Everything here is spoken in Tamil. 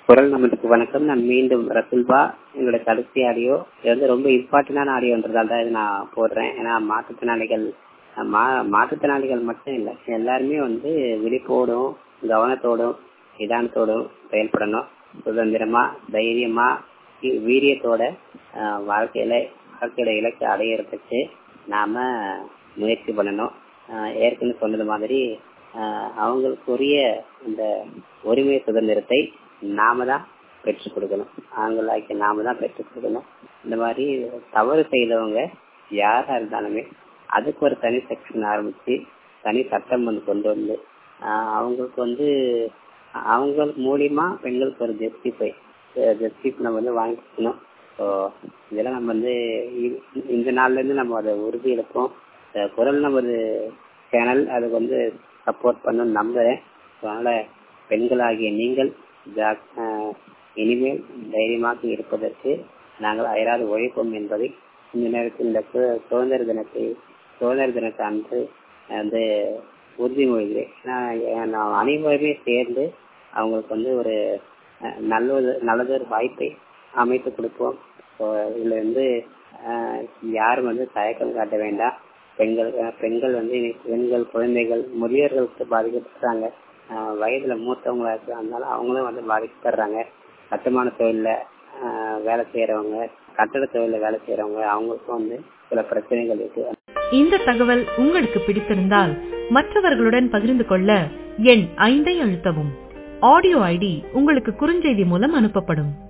குரல் நமக்கு வணக்கம் நான் மீண்டும் ரசுல்பா என்னோட கடைசி ஆடியோ இது வந்து ரொம்ப இம்பார்ட்டன்டான ஆடியோன்றதால தான் இது நான் போடுறேன் ஏன்னா மாற்றுத்திறனாளிகள் மா மாற்றுத்திறனாளிகள் மட்டும் இல்லை எல்லாருமே வந்து விழிப்போடும் கவனத்தோடும் நிதானத்தோடும் செயல்படணும் சுதந்திரமா தைரியமா வீ- வீரியத்தோட ஆஹ், வாழ்க்கையில வாழ்க்கையோட இலக்கை அடையிறதுக்கு நாம முயற்சி பண்ணணும் ஆஹ், ஏற்கனவே சொன்னது மாதிரி ஆஹ், அவங்களுக்குரிய இந்த உரிமை சுதந்திரத்தை நாம தான் பெற்றுக் கொடுக்கணும் ஆண்களாக்கி நாம தான் பெற்றுக் கொடுக்கணும் இந்த மாதிரி தவறு செய்தவங்க யாரா இருந்தாலுமே அதுக்கு ஒரு தனி செக்ஷன் ஆரம்பிச்சு தனி சட்டம் வந்து கொண்டு வந்து ஆஹ், அவங்களுக்கு வந்து அவங்க மூலியமா பெண்களுக்கு ஒரு ஜஸ்டிஃபை ஜஸ்டிஃப் நம்ம வந்து வாங்கிக்கணும் ஸோ இதெல்லாம் நம்ம வந்து இ- இந்த நாள்ல இருந்து நம்ம அதை உறுதி எடுப்போம் இந்த குரல் நமது சேனல் அதுக்கு வந்து சப்போர்ட் பண்ணணும்னு நம்புறேன் So, அதனால பெண்களாகிய நீங்கள் ஜா- ஆஹ், இனிமேல் தைரியமாக இருப்பதற்கு நாங்கள் அயராது உழைப்போம் என்பதை இந்த நேரத்தில் இந்த சு- சுதந்திர தினத்தை சுதந்திர தினத்தை அன்று வந்து உறுதிமொழிகிறேன் நான் நான் அனைவருமே சேர்ந்து அவங்களுக்கு வந்து ஒரு அஹ், நல்லது நல்லதொரு வாய்ப்பை அமைத்து கொடுப்போம் ஸோ இதுல வந்து அஹ், யாரும் வந்து தயக்கம் காட்ட வேண்டாம் பெண்கள் அஹ், பெண்கள் வந்து இன்னைக்கு பெண்கள் குழந்தைகள் முதியோர்களுக்கு பாதிக்கப்படுறாங்க அஹ், வயதுல மூத்தவங்களா இருக்கிறதுனால அவங்களும் வந்து பாதிக்கப்படுறாங்க கட்டுமான தொழில அஹ், வேலை செய்யறவங்க கட்டட தொழில வேலை செய்யறவங்க அவங்களுக்கும் வந்து சில பிரச்சனைகள் இருக்கு இந்த தகவல் உங்களுக்கு பிடித்திருந்தால் மற்றவர்களுடன் பகிர்ந்து கொள்ள எண் ஐந்தை அழுத்தவும் ஆடியோ ஐடி உங்களுக்கு குறுஞ்செய்தி மூலம் அனுப்பப்படும்